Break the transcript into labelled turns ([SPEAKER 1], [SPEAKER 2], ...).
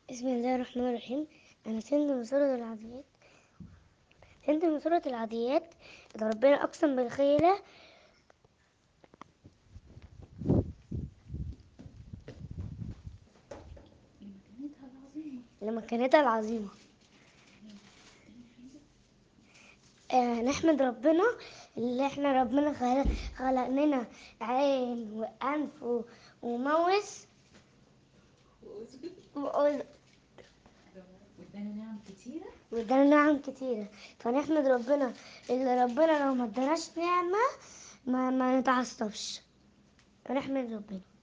[SPEAKER 1] بسم الله الرحمن الرحيم أنا سند من سورة العاديات سند من سورة العاديات إذا ربنا أقسم بالخيلة لمكانتها العظيمة آه نحمد ربنا اللي احنا ربنا خلق, خلق لنا عين وأنف و- وموس وأذن
[SPEAKER 2] وادانا نعم كتيرة
[SPEAKER 1] وادانا نعم كتيرة فنحمد ربنا اللي ربنا لو ما اداناش نعمة ما, ما نتعصبش فنحمد ربنا